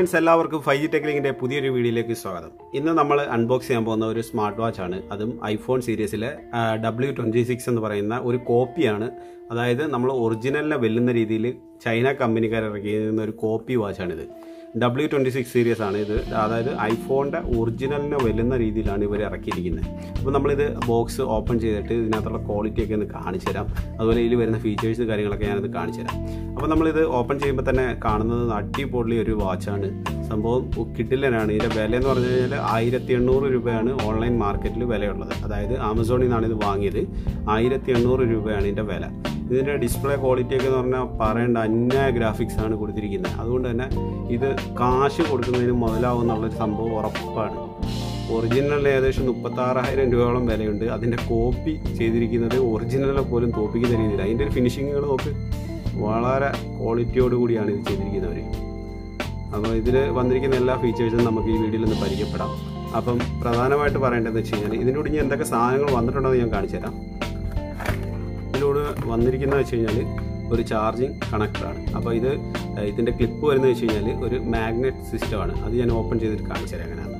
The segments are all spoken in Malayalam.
ഫ്രണ്ട്സ് എല്ലാവർക്കും ഫൈവ് ജി ടെക്നിക്കിന്റെ പുതിയൊരു വീഡിയോയിലേക്ക് സ്വാഗതം ഇന്ന് നമ്മൾ അൺബോക്സ് ചെയ്യാൻ പോകുന്ന ഒരു സ്മാർട്ട് വാച്ച് ആണ് അതും ഐഫോൺ സീരീസിലെ ഡബ്ല്യു ട്വന്റി സിക്സ് എന്ന് പറയുന്ന ഒരു കോപ്പിയാണ് അതായത് നമ്മൾ ഒറിജിനലിനെ വെല്ലുന്ന രീതിയിൽ ചൈന കമ്പനിക്കാർ ഇറക്കിയിരുന്ന ഒരു കോപ്പി വാച്ചാണിത് ഡബ്ല്യു ട്വൻറ്റി സിക്സ് സീരീസ് ആണ് ഇത് അതായത് ഐഫോണിൻ്റെ ഒറിജിനലിനെ വെല്ലുന്ന രീതിയിലാണ് ഇവർ ഇറക്കിയിരിക്കുന്നത് അപ്പോൾ നമ്മളിത് ബോക്സ് ഓപ്പൺ ചെയ്തിട്ട് ഇതിനകത്തുള്ള ക്വാളിറ്റി ഒക്കെ ഒന്ന് കാണിച്ചു തരാം അതുപോലെ ഇതിൽ വരുന്ന ഫീച്ചേഴ്സ് കാര്യങ്ങളൊക്കെ ഞാനത് കാണിച്ചു തരാം അപ്പോൾ നമ്മളിത് ഓപ്പൺ ചെയ്യുമ്പോൾ തന്നെ കാണുന്നത് അടിപൊളി ഒരു വാച്ചാണ് സംഭവം കിട്ടില്ലനാണ് ഇതിൻ്റെ വില എന്ന് പറഞ്ഞു കഴിഞ്ഞാൽ ആയിരത്തി എണ്ണൂറ് രൂപയാണ് ഓൺലൈൻ മാർക്കറ്റിൽ വിലയുള്ളത് അതായത് ആമസോണിൽ നിന്നാണ് ഇത് വാങ്ങിയത് ആയിരത്തി എണ്ണൂറ് രൂപയാണ് ഇതിൻ്റെ വില ഇതിൻ്റെ ഡിസ്പ്ലേ ക്വാളിറ്റി ഒക്കെ എന്ന് പറഞ്ഞാൽ പറയേണ്ട അന്യായ ഗ്രാഫിക്സ് ആണ് കൊടുത്തിരിക്കുന്നത് അതുകൊണ്ട് തന്നെ ഇത് കാശ് കൊടുക്കുന്നതിന് മുതലാവും എന്നുള്ളൊരു സംഭവം ഉറപ്പാണ് ഒറിജിനൽ ഏകദേശം മുപ്പത്താറായിരം രൂപയോളം വിലയുണ്ട് അതിൻ്റെ കോപ്പി ചെയ്തിരിക്കുന്നത് ഒറിജിനലിനെ പോലും തോപ്പിക്കുന്ന രീതിയിൽ അതിൻ്റെ ഒരു ഫിനിഷിങ്ങുകൾ നോക്ക് വളരെ ക്വാളിറ്റിയോട് കൂടിയാണ് ഇത് ചെയ്തിരിക്കുന്നവർ അപ്പോൾ ഇതിൽ വന്നിരിക്കുന്ന എല്ലാ ഫീച്ചേഴ്സും നമുക്ക് ഈ വീഡിയോയിൽ ഒന്ന് പരിചയപ്പെടാം അപ്പം പ്രധാനമായിട്ട് പറയേണ്ടതെന്ന് വെച്ച് കഴിഞ്ഞാൽ ഇതിൻ്റെ കൂടി ഇനി എന്തൊക്കെ സാധനങ്ങൾ വന്നിട്ടുണ്ടോ എന്ന് ഞാൻ കാണിച്ചു തരാം ഇതിലൂടെ വന്നിരിക്കുന്നത് വെച്ച് കഴിഞ്ഞാൽ ഒരു ചാർജിങ് കണക്ടറാണ് അപ്പോൾ ഇത് ഇതിൻ്റെ ക്ലിപ്പ് വരുന്നത് വെച്ച് കഴിഞ്ഞാൽ ഒരു മാഗ്നറ്റ് സിസ്റ്റമാണ് അത് ഞാൻ ഓപ്പൺ ചെയ്തിട്ട് കാണിച്ചു തരാം എങ്ങനെയാണ്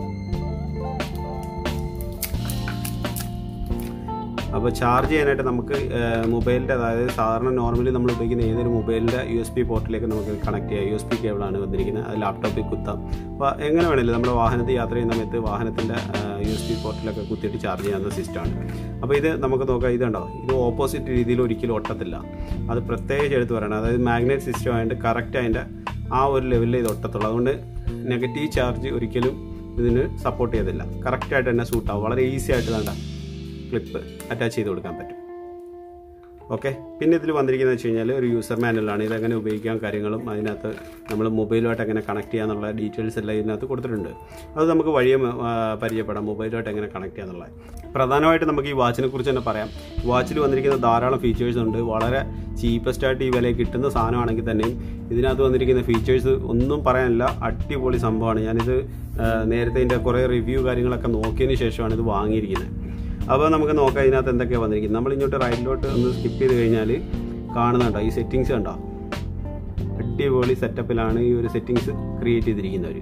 അപ്പോൾ ചാർജ് ചെയ്യാനായിട്ട് നമുക്ക് മൊബൈലിൻ്റെ അതായത് സാധാരണ നോർമലി നമ്മൾ ഉപയോഗിക്കുന്ന ഏതൊരു മൊബൈലിൻ്റെ യു എസ് പി പോർട്ടിലേക്ക് നമുക്ക് കണക്ട് ചെയ്യാം യു എസ് പി കേബിളാണ് വന്നിരിക്കുന്നത് അത് ലാപ്ടോപ്പിൽ കുത്താം അപ്പോൾ എങ്ങനെ വേണമല്ലോ നമ്മുടെ വാഹനത്തിൽ യാത്ര ചെയ്യുന്ന സമയത്ത് വാഹനത്തിൻ്റെ യു എസ് പി പോർട്ടിലൊക്കെ കുത്തിയിട്ട് ചാർജ് ചെയ്യാവുന്ന സിസ്റ്റമാണ് അപ്പോൾ ഇത് നമുക്ക് നോക്കാം ഇതുണ്ടോ ഇത് ഓപ്പോസിറ്റ് രീതിയിൽ ഒരിക്കലും ഒട്ടത്തില്ല അത് പ്രത്യേകിച്ച് എടുത്ത് പറയണം അതായത് മാഗ്നറ്റ് സിസ്റ്റം ആയതുകൊണ്ട് കറക്റ്റ് അതിൻ്റെ ആ ഒരു ലെവലിൽ ഇത് ഒട്ടത്തുള്ളൂ അതുകൊണ്ട് നെഗറ്റീവ് ചാർജ് ഒരിക്കലും ഇതിന് സപ്പോർട്ട് ചെയ്തില്ല കറക്റ്റായിട്ട് തന്നെ സൂട്ടാവും വളരെ ഈസി ആയിട്ട് വേണ്ട ക്ലിപ്പ് അറ്റാച്ച് ചെയ്ത് കൊടുക്കാൻ പറ്റും ഓക്കെ പിന്നെ ഇതിൽ വന്നിരിക്കുന്നത് വെച്ച് കഴിഞ്ഞാൽ ഒരു യൂസർ മാനുവലാണ് ഇതെങ്ങനെ ഉപയോഗിക്കാൻ കാര്യങ്ങളും അതിനകത്ത് നമ്മൾ മൊബൈലുമായിട്ട് എങ്ങനെ കണക്ട് ചെയ്യാന്നുള്ള ഡീറ്റെയിൽസ് എല്ലാം ഇതിനകത്ത് കൊടുത്തിട്ടുണ്ട് അത് നമുക്ക് വഴിയെ പരിചയപ്പെടാം മൊബൈലുമായിട്ട് എങ്ങനെ കണക്ട് ചെയ്യാന്നുള്ളത് പ്രധാനമായിട്ട് നമുക്ക് ഈ വാച്ചിനെ കുറിച്ച് തന്നെ പറയാം വാച്ചിൽ വന്നിരിക്കുന്ന ധാരാളം ഫീച്ചേഴ്സ് ഉണ്ട് വളരെ ചീപ്പസ്റ്റ് ആയിട്ട് ഈ വിലയിൽ കിട്ടുന്ന സാധനമാണെങ്കിൽ തന്നെയും ഇതിനകത്ത് വന്നിരിക്കുന്ന ഫീച്ചേഴ്സ് ഒന്നും പറയാനില്ല അടിപൊളി സംഭവമാണ് ഞാനിത് നേരത്തെ ഇതിൻ്റെ കുറേ റിവ്യൂ കാര്യങ്ങളൊക്കെ നോക്കിയതിന് ശേഷമാണ് ഇത് വാങ്ങിയിരിക്കുന്നത് അപ്പോൾ നമുക്ക് നോക്കാം ഇതിനകത്ത് എന്തൊക്കെയാണ് വന്നിരിക്കുന്നത് നമ്മൾ ഇങ്ങോട്ട് റൈറ്റിലോട്ട് ഒന്ന് സ്കിപ്പ് ചെയ്ത് കഴിഞ്ഞാൽ കാണുന്നുണ്ടോ ഈ സെറ്റിങ്സ് കണ്ടോ അടിപൊളി സെറ്റപ്പിലാണ് ഈ ഒരു സെറ്റിങ്സ് ക്രിയേറ്റ് ചെയ്തിരിക്കുന്നവർ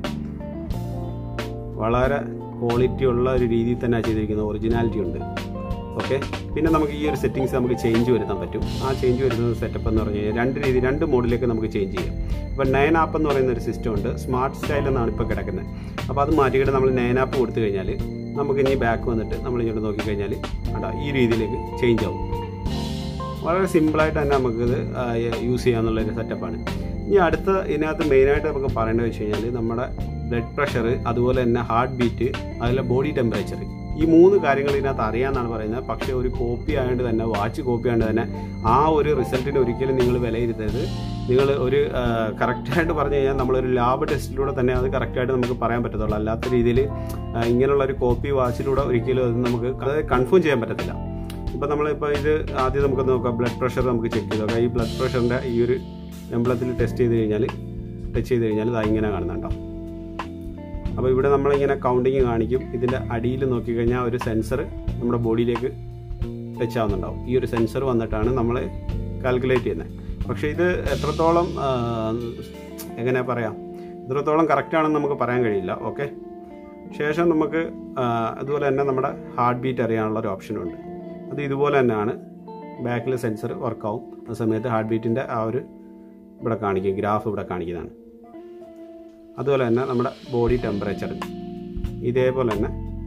വളരെ ക്വാളിറ്റി ഉള്ള ഒരു രീതിയിൽ തന്നെ ചെയ്തിരിക്കുന്നത് ഒറിജിനാലിറ്റി ഉണ്ട് ഓക്കെ പിന്നെ നമുക്ക് ഈ ഒരു സെറ്റിങ്സ് നമുക്ക് ചേഞ്ച് വരുത്താൻ പറ്റും ആ ചേഞ്ച് വരുന്ന സെറ്റപ്പ് എന്ന് പറഞ്ഞു കഴിഞ്ഞാൽ രണ്ട് രീതി രണ്ട് മോഡിലേക്ക് നമുക്ക് ചേഞ്ച് ചെയ്യാം ഇപ്പോൾ നയൻ ആപ്പ് എന്ന് പറയുന്ന ഒരു സിസ്റ്റം ഉണ്ട് സ്മാർട്ട് സ്റ്റൈൽ എന്നാണ് ഇപ്പോൾ കിടക്കുന്നത് അപ്പോൾ അത് മാറ്റിയിട്ട് നമ്മൾ നയൻ ആപ്പ് കൊടുത്തു കഴിഞ്ഞാൽ നമുക്ക് ഇനി ബാക്ക് വന്നിട്ട് നമ്മൾ ഇങ്ങോട്ട് നോക്കിക്കഴിഞ്ഞാൽ അടാ ഈ രീതിയിലേക്ക് ചേഞ്ച് ആവും വളരെ സിമ്പിളായിട്ട് തന്നെ നമുക്കിത് യൂസ് ചെയ്യാമെന്നുള്ളൊരു സെറ്റപ്പാണ് ഇനി അടുത്ത ഇതിനകത്ത് മെയിനായിട്ട് നമുക്ക് പറയേണ്ടത് വെച്ച് കഴിഞ്ഞാൽ നമ്മുടെ ബ്ലഡ് പ്രഷർ അതുപോലെ തന്നെ ഹാർട്ട് ബീറ്റ് അതുപോലെ ബോഡി ടെമ്പറേച്ചർ ഈ മൂന്ന് കാര്യങ്ങൾ ഇതിനകത്ത് അറിയാമെന്നാണ് പറയുന്നത് പക്ഷേ ഒരു കോപ്പി ആയതുകൊണ്ട് തന്നെ വാച്ച് കോപ്പി ആയതുകൊണ്ട് തന്നെ ആ ഒരു റിസൾട്ടിന് ഒരിക്കലും നിങ്ങൾ വിലയിരുത്തരുത് നിങ്ങൾ ഒരു കറക്റ്റായിട്ട് പറഞ്ഞു കഴിഞ്ഞാൽ നമ്മളൊരു ലാബ് ടെസ്റ്റിലൂടെ തന്നെ അത് കറക്റ്റായിട്ട് നമുക്ക് പറയാൻ പറ്റത്തുള്ളൂ അല്ലാത്ത രീതിയിൽ ഇങ്ങനെയുള്ള ഒരു കോപ്പി വാച്ചിലൂടെ ഒരിക്കലും അത് നമുക്ക് അത് കൺഫേം ചെയ്യാൻ പറ്റത്തില്ല ഇപ്പോൾ നമ്മളിപ്പോൾ ഇത് ആദ്യം നമുക്ക് നോക്കാം ബ്ലഡ് പ്രഷർ നമുക്ക് ചെക്ക് ചെയ്ത് നോക്കാം ഈ ബ്ലഡ് പ്രഷറിൻ്റെ ഈ ഒരു എംബ്ലത്തിൽ ടെസ്റ്റ് ചെയ്ത് കഴിഞ്ഞാൽ ടച്ച് ചെയ്ത് കഴിഞ്ഞാൽ ഇത് ഇങ്ങനെ കാണുന്നുണ്ടോ അപ്പോൾ ഇവിടെ നമ്മളിങ്ങനെ കൗണ്ടിങ് കാണിക്കും ഇതിൻ്റെ അടിയിൽ നോക്കിക്കഴിഞ്ഞാൽ ഒരു സെൻസർ നമ്മുടെ ബോഡിയിലേക്ക് ടച്ച് ആവുന്നുണ്ടാവും ഈ ഒരു സെൻസർ വന്നിട്ടാണ് നമ്മൾ കാൽക്കുലേറ്റ് ചെയ്യുന്നത് പക്ഷേ ഇത് എത്രത്തോളം എങ്ങനെ പറയാം എത്രത്തോളം കറക്റ്റാണെന്ന് നമുക്ക് പറയാൻ കഴിയില്ല ഓക്കെ ശേഷം നമുക്ക് അതുപോലെ തന്നെ നമ്മുടെ ഹാർട്ട് ബീറ്റ് അറിയാനുള്ള ഒരു ഓപ്ഷനുണ്ട് അത് ഇതുപോലെ തന്നെയാണ് ബാക്കിൽ സെൻസർ വർക്കാവും ആ സമയത്ത് ഹാർട്ട് ബീറ്റിൻ്റെ ആ ഒരു ഇവിടെ കാണിക്കും ഗ്രാഫ് ഇവിടെ കാണിക്കുന്നതാണ് അതുപോലെ തന്നെ നമ്മുടെ ബോഡി ടെമ്പറേച്ചർ ഇതേപോലെ തന്നെ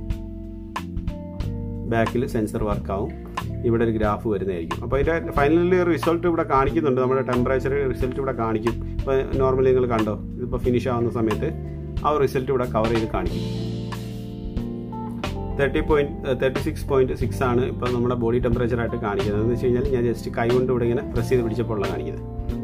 ബാക്കിൽ സെൻസർ വർക്കാവും ഇവിടെ ഒരു ഗ്രാഫ് വരുന്നതായിരിക്കും അപ്പോൾ ഇതിൻ്റെ ഫൈനലി റിസൾട്ട് ഇവിടെ കാണിക്കുന്നുണ്ട് നമ്മുടെ ടെമ്പറേച്ചർ റിസൾട്ട് ഇവിടെ കാണിക്കും ഇപ്പോൾ നോർമലി നിങ്ങൾ കണ്ടോ ഇതിപ്പോൾ ഫിനിഷ് ആവുന്ന സമയത്ത് ആ റിസൾട്ട് ഇവിടെ കവർ ചെയ്ത് കാണിക്കും thirty point thirty six point six ആണ് ഇപ്പോൾ നമ്മുടെ ബോഡി ടെമ്പറേച്ചർ ആയിട്ട് കാണിക്കുന്നത് എന്ന് വെച്ച് കഴിഞ്ഞാൽ ഞാൻ ജസ്റ്റ് കൈ കൊണ്ട് ഇവിടെ ഇങ്ങനെ പ്രസ് ചെയ്ത് പിടിച്ചപ്പോൾ ഉള്ള കാണിക്കുന്നത്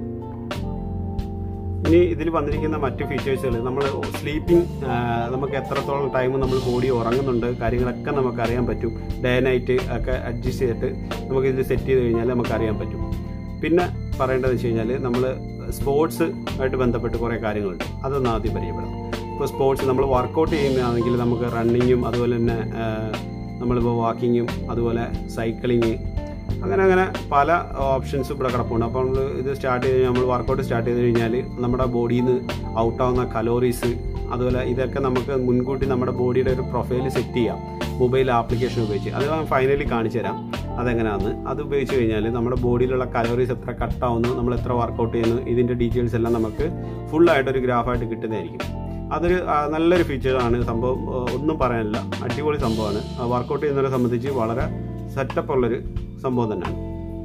ഇനി ഇതിൽ വന്നിരിക്കുന്ന മറ്റ് ഫീച്ചേഴ്സുകൾ നമ്മൾ സ്ലീപ്പിംഗ് നമുക്ക് എത്രത്തോളം ടൈം നമ്മൾ ബോഡി ഉറങ്ങുന്നുണ്ട് കാര്യങ്ങളൊക്കെ നമുക്ക് അറിയാൻ പറ്റും ഡേ നൈറ്റ് ഒക്കെ അഡ്ജസ്റ്റ് ചെയ്തിട്ട് നമുക്ക് ഇതിൽ സെറ്റ് ചെയ്ത് കഴിഞ്ഞാൽ നമുക്ക് അറിയാൻ പറ്റും പിന്നെ പറയേണ്ടത് വെച്ച് കഴിഞ്ഞാൽ നമ്മൾ സ്പോർട്സ് ആയിട്ട് ബന്ധപ്പെട്ട് കുറേ കാര്യങ്ങളുണ്ട് അതൊന്ന് ആദ്യം പരിചയപ്പെടാം ഇപ്പോൾ സ്പോർട്സ് നമ്മൾ വർക്കൗട്ട് ചെയ്യുന്നതാണെങ്കിൽ നമുക്ക് റണ്ണിങ്ങും അതുപോലെ തന്നെ നമ്മളിപ്പോൾ വാക്കിങ്ങും അതുപോലെ സൈക്ലിങ് അങ്ങനെ അങ്ങനെ പല ഓപ്ഷൻസും ഇവിടെ കിടപ്പുണ്ട് അപ്പോൾ നമ്മൾ ഇത് സ്റ്റാർട്ട് ചെയ്ത് നമ്മൾ വർക്കൗട്ട് സ്റ്റാർട്ട് ചെയ്ത് കഴിഞ്ഞാൽ നമ്മുടെ ബോഡിയിൽ നിന്ന് ഔട്ടാവുന്ന കലോറീസ് അതുപോലെ ഇതൊക്കെ നമുക്ക് മുൻകൂട്ടി നമ്മുടെ ബോഡിയുടെ ഒരു പ്രൊഫൈൽ സെറ്റ് ചെയ്യാം മൊബൈൽ ആപ്ലിക്കേഷൻ ഉപയോഗിച്ച് അത് ഞാൻ ഫൈനലി കാണിച്ചു തരാം അതെങ്ങനെയാണെന്ന് അത് ഉപയോഗിച്ച് കഴിഞ്ഞാൽ നമ്മുടെ ബോഡിയിലുള്ള കലോറീസ് എത്ര കട്ടാവുന്നു നമ്മൾ എത്ര വർക്കൗട്ട് ചെയ്യുന്നു ഇതിൻ്റെ ഡീറ്റെയിൽസ് എല്ലാം നമുക്ക് ഫുള്ളായിട്ടൊരു ഗ്രാഫായിട്ട് കിട്ടുന്നതായിരിക്കും അതൊരു ആ, നല്ലൊരു ഫീച്ചറാണ് സംഭവം ആ, ഒന്നും പറയാനില്ല അടിപൊളി സംഭവമാണ് വർക്കൗട്ട് ചെയ്യുന്നവരെ സംബന്ധിച്ച് വളരെ സെറ്റപ്പ് ഉള്ളൊരു സംഭവം തന്നെയാണ്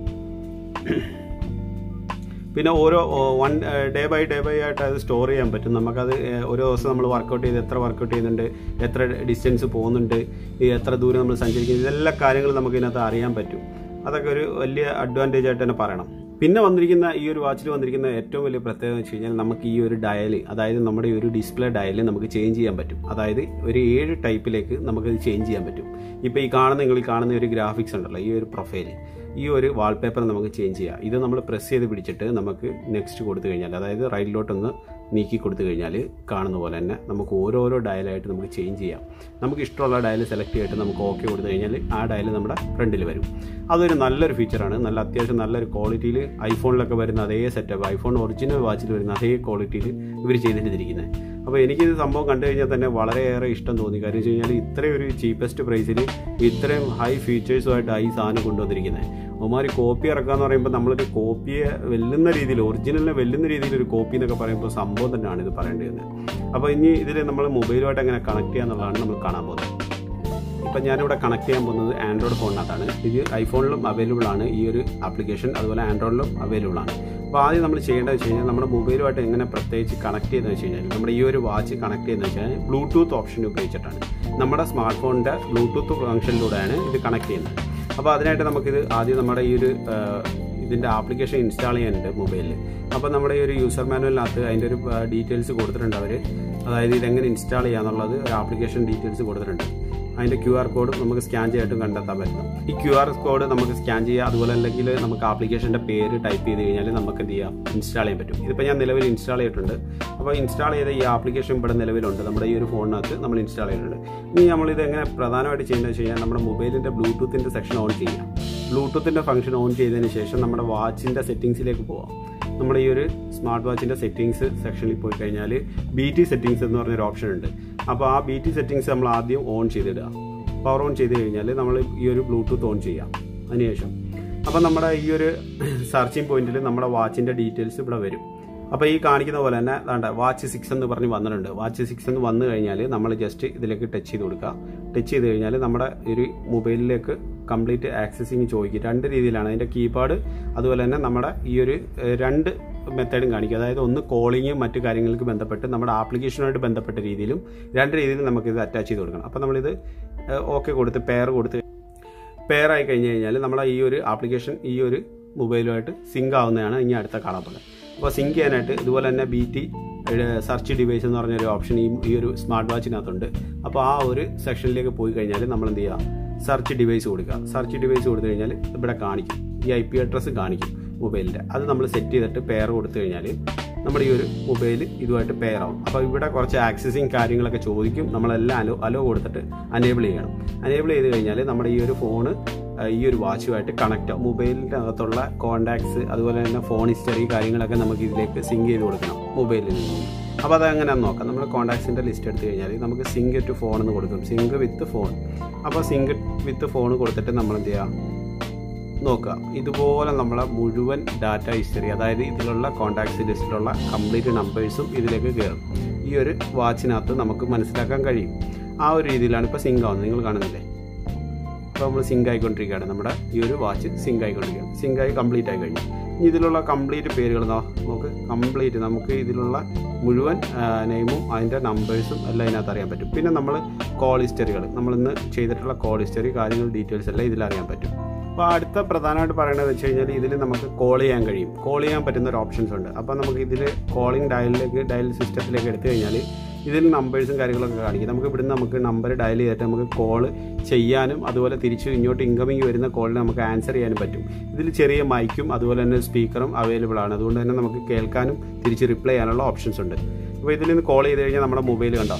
പിന്നെ ഓരോ one day by day by ആയിട്ട് അത് സ്റ്റോർ ചെയ്യാൻ പറ്റും നമുക്കത് ഏഹ്, ഓരോ ദിവസം നമ്മൾ വർക്കൗട്ട് ചെയ്ത് എത്ര വർക്കൗട്ട് ചെയ്യുന്നുണ്ട് എത്ര ഡിസ്റ്റൻസ് പോകുന്നുണ്ട് ഈ എത്ര ദൂരം നമ്മൾ സഞ്ചരിക്കുന്നത് ഇതെല്ലാ കാര്യങ്ങളും നമുക്ക് ഇതിനകത്ത് അറിയാൻ പറ്റും അതൊക്കെ ഒരു വലിയ അഡ്വാൻറ്റേജ് ആയിട്ട് തന്നെ പറയണം പിന്നെ വന്നിരിക്കുന്ന ഈ ഒരു വാച്ചിൽ വന്നിരിക്കുന്ന ഏറ്റവും വലിയ പ്രത്യേകത എന്ന് വെച്ച് കഴിഞ്ഞാൽ നമുക്ക് ഈ ഒരു ഡയൽ അതായത് നമ്മുടെ ഈ ഒരു ഡിസ്പ്ലേ ഡയൽ നമുക്ക് ചേഞ്ച് ചെയ്യാൻ പറ്റും അതായത് ഒരു ഏഴ് ടൈപ്പിലേക്ക് നമുക്കത് ചേഞ്ച് ചെയ്യാൻ പറ്റും ഇപ്പോൾ ഈ കാണുന്ന നിങ്ങൾ ഈ കാണുന്ന ഒരു ഗ്രാഫിക്സ് ഉണ്ടല്ലോ ഈ ഒരു പ്രൊഫൈൽ ഈ ഒരു വാൾപേപ്പർ നമുക്ക് ചേഞ്ച് ചെയ്യാം ഇത് നമ്മൾ പ്രസ് ചെയ്ത് പിടിച്ചിട്ട് നമുക്ക് നെക്സ്റ്റ് കൊടുത്തു കഴിഞ്ഞാൽ അതായത് റൈറ്റിലോട്ടൊന്ന് നീക്കി കൊടുത്തു കഴിഞ്ഞാൽ കാണുന്ന പോലെ തന്നെ നമുക്ക് ഓരോരോ ഡയലായിട്ട് നമുക്ക് ചേഞ്ച് ചെയ്യാം നമുക്ക് ഇഷ്ടമുള്ള ഡയൽ സെലക്ട് ചെയ്തിട്ട് നമുക്ക് ഓക്കെ കൊടുത്തു കഴിഞ്ഞാൽ ആ ഡയൽ നമ്മുടെ ഫ്രണ്ടിൽ വരും അതൊരു നല്ലൊരു ഫീച്ചറാണ് നല്ല അത്യാവശ്യം നല്ലൊരു ക്വാളിറ്റിയിൽ ഐഫോണിലൊക്കെ വരുന്ന അതേ സെറ്റപ്പ് ഐഫോൺ ഒറിജിനൽ വാച്ചിൽ വരുന്ന അതേ ക്വാളിറ്റിയിൽ ഇവർ ചെയ്തിട്ടിരിക്കുന്നത് അപ്പോൾ എനിക്കിത് സംഭവം കണ്ടു കഴിഞ്ഞാൽ തന്നെ വളരെയേറെ ഇഷ്ടം തോന്നി കാര്യം വെച്ച് കഴിഞ്ഞാൽ ഇത്രയും ഒരു ചീപ്പസ്റ്റ് പ്രൈസിൽ ഇത്രയും ഹൈ ഫീച്ചേഴ്സുമായിട്ടാണ് ഈ സാധനം കൊണ്ടുവന്നിരിക്കുന്നത് അവന്മാർ കോപ്പി ഇറക്കാന്ന് പറയുമ്പോൾ നമ്മളൊരു കോപ്പിയെ വെല്ലുന്ന രീതിയിൽ ഒറിജിനലിനെ വെല്ലുന്ന രീതിയിൽ ഒരു കോപ്പി എന്നൊക്കെ പറയുമ്പോൾ സംഭവം തന്നെയാണ് ഇത് പറയേണ്ടത് അപ്പോൾ ഇനി ഇതിൽ നമ്മൾ മൊബൈലുമായിട്ട് എങ്ങനെ കണക്ട് ചെയ്യുക എന്നുള്ളതാണ് നമ്മൾ കാണാൻ പോകുന്നത് ഇപ്പം ഞാനിവിടെ കണക്ട് ചെയ്യാൻ പോകുന്നത് ആൻഡ്രോയിഡ് ഫോണിനകത്താണ് ഇത് ഐഫോണിലും അവൈലബിൾ ആണ് ഈ ഒരു ആപ്ലിക്കേഷൻ അതുപോലെ ആൻഡ്രോയിഡിലും അവൈലബിൾ ആണ് അപ്പോൾ ആദ്യം നമ്മൾ ചെയ്യേണ്ടത് വെച്ച് കഴിഞ്ഞാൽ നമ്മുടെ മൊബൈലുമായിട്ട് എങ്ങനെ പ്രത്യേകിച്ച് കണക്ട് ചെയ്യുന്നത് വെച്ച് കഴിഞ്ഞാൽ നമ്മുടെ ഈ ഒരു വാച്ച് കണക്ട് ചെയ്യുന്നത് വെച്ച് കഴിഞ്ഞാൽ ബ്ലൂടൂത്ത് ഓപ്ഷൻ ഉപയോഗിച്ചിട്ടാണ് നമ്മുടെ സ്മാർട്ട് ഫോണിൻ്റെ ബ്ലൂടൂത്ത് ഫംഗ്ഷനിലൂടെയാണ് ഇത് കണക്ട് ചെയ്യുന്നത് അപ്പോൾ അതിനായിട്ട് നമുക്കിത് ആദ്യം നമ്മുടെ ഈ ഒരു ആ, ഇതിൻ്റെ ആപ്ലിക്കേഷൻ ഇൻസ്റ്റാൾ ചെയ്യാനുണ്ട് മൊബൈലിൽ അപ്പോൾ നമ്മുടെ ഈ ഒരു യൂസർ മാനുവലിനകത്ത് അതിൻ്റെ ഒരു ഡീറ്റെയിൽസ് കൊടുത്തിട്ടുണ്ട് അവർ അതായത് ഇതെങ്ങനെ ഇൻസ്റ്റാൾ ചെയ്യാന്നുള്ളത് ഒരു ആപ്ലിക്കേഷൻ ഡീറ്റെയിൽസ് കൊടുത്തിട്ടുണ്ട് അതിൻ്റെ ക്യു ആർ കോഡ് നമുക്ക് സ്കാൻ ചെയ്തിട്ടും കണ്ടെത്താൻ പറ്റും ഈ ക്യു ആർ കോഡ് നമുക്ക് സ്കാൻ ചെയ്യുക അതുപോലെ അല്ലെങ്കിൽ നമുക്ക് ആപ്ലിക്കേഷൻ്റെ പേര് ടൈപ്പ് ചെയ്ത് കഴിഞ്ഞാൽ നമുക്ക് എന്ത് ചെയ്യാം ഇൻസ്റ്റാൾ ചെയ്യാൻ പറ്റും ഇതിപ്പോൾ ഞാൻ നിലവിൽ ഇൻസ്റ്റാൾ ചെയ്തിട്ടുണ്ട് അപ്പോൾ ഇൻസ്റ്റാൾ ചെയ്ത ഈ ആപ്ലിക്കേഷൻ ഇവിടെ നിലവിലുണ്ട് നമ്മുടെ ഈ ഒരു ഫോണിനകത്ത് നമ്മൾ ഇൻസ്റ്റാൾ ചെയ്തിട്ടുണ്ട് ഇനി നമ്മൾ ഇത് എങ്ങനെ പ്രധാനമായിട്ട് ചെയ്യുന്നത് വെച്ച് കഴിഞ്ഞാൽ നമ്മുടെ മൊബൈലിൻ്റെ ബ്ലൂടൂത്തിൻ്റെ സെക്ഷൻ ഓൺ ചെയ്യാം ബ്ലൂടൂത്തിൻ്റെ ഫംഗ്ഷൻ ഓൺ ചെയ്തതിന് ശേഷം നമ്മുടെ വാച്ചിൻ്റെ സെറ്റിങ്സിലേക്ക് പോവാം നമ്മുടെ ഈ ഒരു സ്മാർട്ട് വാച്ചിൻ്റെ സെറ്റിങ്സ് സെക്ഷനിൽ പോയി കഴിഞ്ഞാൽ ബി ടി സെറ്റിങ്സ് എന്ന് പറഞ്ഞൊരു ഓപ്ഷൻ ഉണ്ട് അപ്പോൾ ആ ബി ടി സെറ്റിങ്സ് നമ്മൾ ആദ്യം ഓൺ ചെയ്തിടുക പവർ ഓൺ ചെയ്ത് കഴിഞ്ഞാൽ നമ്മൾ ഈ ഒരു ബ്ലൂടൂത്ത് ഓൺ ചെയ്യാം അതിനുശേഷം അപ്പോൾ നമ്മുടെ ഈ ഒരു സെർച്ചിങ് പോയിന്റിൽ നമ്മുടെ വാച്ചിൻ്റെ ഡീറ്റെയിൽസ് ഇവിടെ വരും അപ്പോൾ ഈ കാണിക്കുന്ന പോലെ തന്നെ വേണ്ട വാച്ച് സിക്സ് എന്ന് പറഞ്ഞ് വന്നിട്ടുണ്ട് വാച്ച് സിക്സ് എന്ന് വന്നു കഴിഞ്ഞാൽ നമ്മൾ ജസ്റ്റ് ഇതിലേക്ക് ടച്ച് ചെയ്ത് കൊടുക്കുക ടച്ച് ചെയ്ത് കഴിഞ്ഞാൽ നമ്മുടെ ഒരു മൊബൈലിലേക്ക് കംപ്ലീറ്റ് ആക്സസിങ് ചോദിക്കും രണ്ട് രീതിയിലാണ് അതിൻ്റെ കീപാഡ് അതുപോലെ തന്നെ നമ്മുടെ ഈ ഒരു ഏഹ്, രണ്ട് മെത്തേഡും കാണിക്കും അതായത് ഒന്ന് കോളിങ്ങും മറ്റു കാര്യങ്ങൾക്ക് ബന്ധപ്പെട്ട് നമ്മുടെ ആപ്ലിക്കേഷനുമായിട്ട് ബന്ധപ്പെട്ട രീതിയിലും രണ്ട് രീതിയിലും നമുക്കിത് അറ്റാച്ച് ചെയ്ത് കൊടുക്കണം അപ്പോൾ നമ്മളിത് ഓക്കെ കൊടുത്ത് പെയർ കൊടുത്ത് പെയർ ആയി കഴിഞ്ഞ് കഴിഞ്ഞാൽ നമ്മളെ ഈ ഒരു ആപ്ലിക്കേഷൻ ഈ ഒരു മൊബൈലുമായിട്ട് സിങ്ക് ആവുന്നതാണ് ഇനി അടുത്ത കാണാൻ പോകുന്നത് അപ്പോൾ സിങ്ക് ചെയ്യാനായിട്ട് ഇതുപോലെ തന്നെ ബി ടി സെർച്ച് ഡിവൈസ് എന്ന് പറഞ്ഞൊരു ഓപ്ഷൻ ഈ ഈ ഒരു സ്മാർട്ട് വാച്ചിനകത്തുണ്ട് അപ്പോൾ ആ ഒരു സെക്ഷനിലേക്ക് പോയി കഴിഞ്ഞാൽ നമ്മൾ എന്ത് ചെയ്യുക സെർച്ച് ഡിവൈസ് കൊടുക്കുക സെർച്ച് ഡിവൈസ് കൊടുത്തു കഴിഞ്ഞാൽ ഇവിടെ കാണിക്കും ഈ ഐ പി അഡ്രസ്സ് കാണിക്കും മൊബൈലിൻ്റെ അത് നമ്മൾ സെറ്റ് ചെയ്തിട്ട് പെയർ കൊടുത്തു കഴിഞ്ഞാൽ നമ്മുടെ ഈ ഒരു മൊബൈൽ ഇതുമായിട്ട് പെയർ ആവും അപ്പോൾ ഇവിടെ കുറച്ച് ആക്സസിങ് കാര്യങ്ങളൊക്കെ ചോദിക്കും നമ്മളെല്ലാം അലോ അലോ കൊടുത്തിട്ട് അനേബിൾ ചെയ്യണം അനേബിൾ ചെയ്ത് കഴിഞ്ഞാൽ നമ്മുടെ ഈ ഒരു ഫോണ് ഈ ഒരു വാച്ചുമായിട്ട് കണക്റ്റ് ആവും മൊബൈലിൻ്റെ അകത്തുള്ള കോണ്ടാക്ട്സ് അതുപോലെ തന്നെ ഫോൺ ഹിസ്റ്ററി കാര്യങ്ങളൊക്കെ നമുക്ക് ഇതിലേക്ക് സിങ്ക് ചെയ്ത് കൊടുക്കണം മൊബൈലിൽ നിന്ന് അപ്പോൾ അത് എങ്ങനെയാണെന്ന് നോക്കാം നമ്മൾ കോണ്ടാക്ട്സിൻ്റെ ലിസ്റ്റ് എടുത്തു കഴിഞ്ഞാൽ നമുക്ക് സിങ്ക് ടു ഫോൺ എന്ന് കൊടുക്കും സിങ്ക് വിത്ത് ഫോൺ അപ്പോൾ സിങ്ക് വിത്ത് ഫോൺ കൊടുത്തിട്ട് നമ്മൾ എന്ത് ചെയ്യുക നോക്കുക ഇതുപോലെ നമ്മളെ മുഴുവൻ ഡാറ്റ ഹിസ്റ്ററി അതായത് ഇതിലുള്ള കോൺടാക്ട്സ് ലിസ്റ്റിലുള്ള കംപ്ലീറ്റ് നമ്പേഴ്സും ഇതിലേക്ക് കയറും ഈ ഒരു വാച്ചിനകത്ത് നമുക്ക് മനസ്സിലാക്കാൻ കഴിയും ആ ഒരു രീതിയിലാണ് ഇപ്പോൾ സിങ്ക് ആവുന്നത് നിങ്ങൾ കാണുന്നില്ലേ ഇപ്പോൾ നമ്മൾ സിങ്ക് ആയിക്കൊണ്ടിരിക്കുകയാണ് നമ്മുടെ ഈ ഒരു വാച്ച് സിങ്ക് ആയിക്കൊണ്ടിരിക്കുകയാണ് സിങ്ക് ആയി കംപ്ലീറ്റ് ആയി കഴിഞ്ഞു ഇനി ഇതിലുള്ള കംപ്ലീറ്റ് പേരുകൾ ദാ നമുക്ക് കംപ്ലീറ്റ് നമുക്ക് ഇതിലുള്ള മുഴുവൻ നെയിമും അതിൻ്റെ നമ്പേഴ്സും എല്ലാം ഇതിനകത്ത് അറിയാൻ പറ്റും പിന്നെ നമ്മൾ കോൾ ഹിസ്റ്ററികൾ നമ്മളിന്ന് ചെയ്തിട്ടുള്ള കോൾ ഹിസ്റ്ററി കാര്യങ്ങൾ ഡീറ്റെയിൽസ് എല്ലാം ഇതിൽ അറിയാൻ പറ്റും അപ്പോൾ അടുത്ത പ്രധാനമായിട്ട് പറയേണ്ടത് വെച്ച് കഴിഞ്ഞാൽ ഇതിൽ നമുക്ക് കോൾ ചെയ്യാൻ കഴിയും കോൾ ചെയ്യാൻ പറ്റുന്ന ഒരു ഓപ്ഷൻസ് ഉണ്ട് അപ്പോൾ നമുക്ക് ഇതിൽ കോളിംഗ് ഡയലിലേക്ക് ഡയൽ സിസ്റ്റത്തിലേക്ക് എടുത്തു കഴിഞ്ഞാൽ ഇതിൽ നമ്പേഴ്സും കാര്യങ്ങളൊക്കെ കാണിക്കും നമുക്ക് ഇവിടുന്ന് നമുക്ക് നമ്പർ ഡയൽ ചെയ്തിട്ട് നമുക്ക് കോൾ ചെയ്യാനും അതുപോലെ തിരിച്ച് ഇങ്ങോട്ട് ഇൻകമിങ് വരുന്ന കോളിന് നമുക്ക് ആൻസർ ചെയ്യാനും പറ്റും ഇതിൽ ചെറിയ മൈക്കും അതുപോലെ തന്നെ സ്പീക്കറും അവൈലബിൾ ആണ് അതുകൊണ്ട് തന്നെ നമുക്ക് കേൾക്കാനും തിരിച്ച് റിപ്ലൈ ചെയ്യാനുള്ള ഓപ്ഷൻസ് ഉണ്ട് അപ്പോൾ ഇതിൽ നിന്ന് കോൾ ചെയ്ത് കഴിഞ്ഞാൽ നമ്മുടെ മൊബൈൽ കണ്ടോ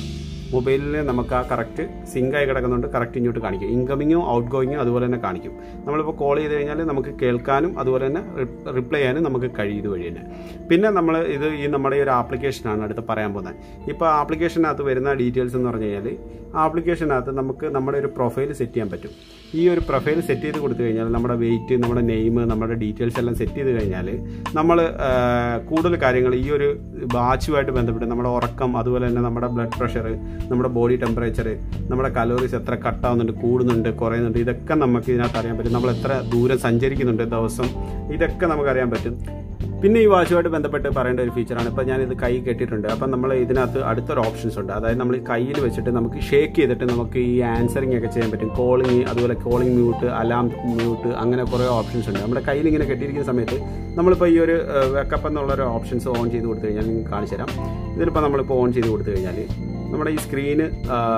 മൊബൈലിൽ നമുക്ക് ആ കറക്റ്റ് സിങ്ക് ആയി കിടക്കുന്നുണ്ട് കറക്റ്റ് ഇങ്ങോട്ട് കാണിക്കും ഇൻകമിങ്ങും ഔട്ട് ഗോയിങ്ങും അതുപോലെ തന്നെ കാണിക്കും നമ്മളിപ്പോൾ കോൾ ചെയ്ത് കഴിഞ്ഞാൽ നമുക്ക് കേൾക്കാനും അതുപോലെ തന്നെ റിപ്ലൈ ചെയ്യാനും നമുക്ക് കഴിയും ഇതുവഴി തന്നെ പിന്നെ നമ്മൾ ഇത് ഈ നമ്മുടെ ഈ ഒരു ആപ്ലിക്കേഷനാണ് അടുത്ത് പറയാൻ പോകുന്നത് ഇപ്പോൾ ആപ്ലിക്കേഷനകത്ത് വരുന്ന ഡീറ്റെയിൽസ് എന്ന് പറഞ്ഞു കഴിഞ്ഞാൽ ആപ്ലിക്കേഷനകത്ത് നമുക്ക് നമ്മുടെ ഒരു പ്രൊഫൈൽ സെറ്റ് ചെയ്യാൻ പറ്റും ഈ ഒരു പ്രൊഫൈൽ സെറ്റ് ചെയ്ത് കൊടുത്തു കഴിഞ്ഞാൽ നമ്മുടെ വെയിറ്റ് നമ്മുടെ നെയിം നമ്മുടെ ഡീറ്റെയിൽസ് എല്ലാം സെറ്റ് ചെയ്ത് കഴിഞ്ഞാൽ നമ്മൾ കൂടുതൽ കാര്യങ്ങൾ ഈ ഒരു വാച്ചുമായിട്ട് ബന്ധപ്പെട്ട് നമ്മുടെ ഉറക്കം അതുപോലെ തന്നെ നമ്മുടെ ബ്ലഡ് പ്രഷർ നമ്മുടെ ബോഡി ടെമ്പറേച്ചർ നമ്മുടെ കലോറീസ് എത്ര കട്ടാവുന്നുണ്ട് കൂടുന്നുണ്ട് കുറയുന്നുണ്ട് ഇതൊക്കെ നമുക്ക് ഇതിനകത്ത് അറിയാൻ പറ്റും നമ്മൾ എത്ര ദൂരം സഞ്ചരിക്കുന്നുണ്ട് ദിവസം ഇതൊക്കെ നമുക്ക് അറിയാൻ പറ്റും പിന്നെ ഈ വാച്ചുമായിട്ട് ബന്ധപ്പെട്ട് പറയേണ്ട ഒരു ഫീച്ചറാണ് ഇപ്പോൾ ഞാനിത് കൈ കെട്ടിയിട്ടുണ്ട് അപ്പം നമ്മൾ ഇതിനകത്ത് അടുത്തൊരു ഓപ്ഷൻസ് ഉണ്ട് അതായത് നമ്മൾ ഈ കയ്യിൽ വെച്ചിട്ട് നമുക്ക് ഷേക്ക് ചെയ്തിട്ട് നമുക്ക് ഈ ആൻസറിങ് ഒക്കെ ചെയ്യാൻ പറ്റും കോളിങ് അതുപോലെ കോളിംഗ് മ്യൂട്ട് അലാം മ്യൂട്ട് അങ്ങനെ കുറേ ഓപ്ഷൻസ് ഉണ്ട് നമ്മുടെ കയ്യിൽ ഇങ്ങനെ കെട്ടിയിരിക്കുന്ന സമയത്ത് നമ്മളിപ്പോൾ ഈ ഒരു വെക്കപ്പ് എന്നുള്ള ഒരു ഓപ്ഷൻസ് ഓൺ ചെയ്ത് കൊടുത്തു കഴിഞ്ഞാൽ നിങ്ങൾക്ക് കാണിച്ചു തരാം ഇതിലിപ്പോൾ നമ്മളിപ്പോൾ ഓൺ ചെയ്ത് കൊടുത്തു കഴിഞ്ഞാൽ നമ്മുടെ ഈ സ്ക്രീന്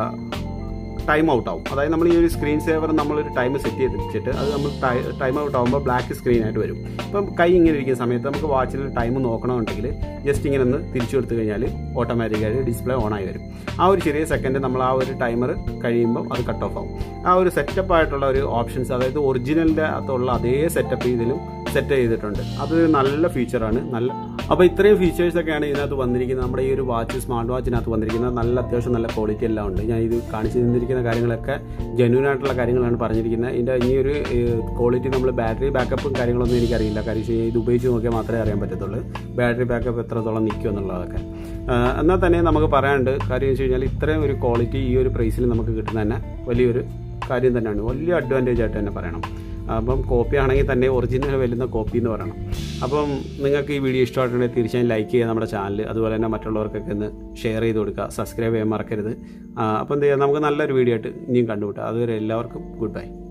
ടൈം ഔട്ട് ആവും അതായത് നമ്മൾ ഈ ഒരു സ്ക്രീൻ സേവർ നമ്മളൊരു ടൈം സെറ്റ് ചെയ്ത് വെച്ചിട്ട് അത് നമ്മൾ ടൈം ഔട്ട് ആകുമ്പോൾ ബ്ലാക്ക് സ്ക്രീൻ ആയിട്ട് വരും ഇപ്പം കൈ ഇങ്ങനെ ഇരിക്കുന്ന സമയത്ത് നമുക്ക് വാച്ചിൽ ടൈം നോക്കണമെന്നുണ്ടെങ്കിൽ ജസ്റ്റ് ഇങ്ങനെ ഒന്ന് തിരിച്ചു കൊടുത്തു കഴിഞ്ഞാൽ ഓട്ടോമാറ്റിക്കായിട്ട് ഡിസ്പ്ലേ ഓൺ ആയി വരും ആ ഒരു ചെറിയ സെക്കൻഡ് നമ്മൾ ആ ഒരു ടൈമർ കഴിയുമ്പോൾ അത് കട്ട് ഓഫ് ആവും ആ ഒരു സെറ്റപ്പ് ആയിട്ടുള്ള ഒരു ഓപ്ഷൻസ് അതായത് ഒറിജിനലിൻ്റെ അകത്തുള്ള അതേ സെറ്റപ്പ് ഇതിലും സെറ്റ് ചെയ്തിട്ടുണ്ട് അതൊരു നല്ല ഫീച്ചറാണ് നല്ല അപ്പോൾ ഇത്രയും ഫീച്ചേഴ്സ് ഒക്കെയാണ് ഇതിനകത്ത് വന്നിരിക്കുന്നത് നമ്മുടെ ഈ ഒരു വാച്ച് സ്മാർട്ട് വാച്ചിനകത്ത് വന്നിരിക്കുന്നത് നല്ല അത്യാവശ്യം നല്ല ക്വാളിറ്റി എല്ലാം ഉണ്ട് ഞാൻ ഇത് കാണിച്ചു തന്നിരിക്കുന്ന കാര്യങ്ങളൊക്കെ ജെന്യൂൻ ആയിട്ടുള്ള കാര്യങ്ങളാണ് പറഞ്ഞിരിക്കുന്നത് ഇതിൻ്റെ ഈ ഒരു ക്വാളിറ്റി നമ്മൾ ബാറ്ററി ബാക്കപ്പും കാര്യങ്ങളൊന്നും എനിക്കറിയില്ല കാര്യം വെച്ച് കഴിഞ്ഞാൽ ഇത് ഉപയോഗിച്ച് നോക്കിയാൽ മാത്രമേ അറിയാൻ പറ്റത്തുള്ളൂ ബാറ്ററി ബാക്കപ്പ് എത്രത്തോളം നിൽക്കും എന്നുള്ളതൊക്കെ എന്നാൽ തന്നെ നമുക്ക് പറയാനുണ്ട് കാര്യം വെച്ച് കഴിഞ്ഞാൽ ഇത്രയും ഒരു ക്വാളിറ്റി ഈ ഒരു പ്രൈസിൽ നമുക്ക് കിട്ടുന്ന തന്നെ വലിയൊരു കാര്യം തന്നെയാണ് വലിയ അഡ്വാൻറ്റേജ് ആയിട്ട് തന്നെ പറയണം അപ്പം കോപ്പി ആണെങ്കിൽ തന്നെ ഒറിജിനൽ വരുന്ന കോപ്പി എന്ന് പറയണം അപ്പം നിങ്ങൾക്ക് ഈ വീഡിയോ ഇഷ്ടമായിട്ടുണ്ടെങ്കിൽ തീർച്ചയായും ലൈക്ക് ചെയ്യുക നമ്മുടെ ചാനൽ അതുപോലെ തന്നെ മറ്റുള്ളവർക്കൊക്കെ ഒന്ന് ഷെയർ ചെയ്ത് കൊടുക്കുക സബ്സ്ക്രൈബ് ചെയ്യാൻ മറക്കരുത് അപ്പം എന്ത് ചെയ്യുക നമുക്ക് നല്ലൊരു വീഡിയോ ആയിട്ട് ഇനിയും കണ്ടുമുട്ടാം അതുവരെ എല്ലാവർക്കും ഗുഡ് ബൈ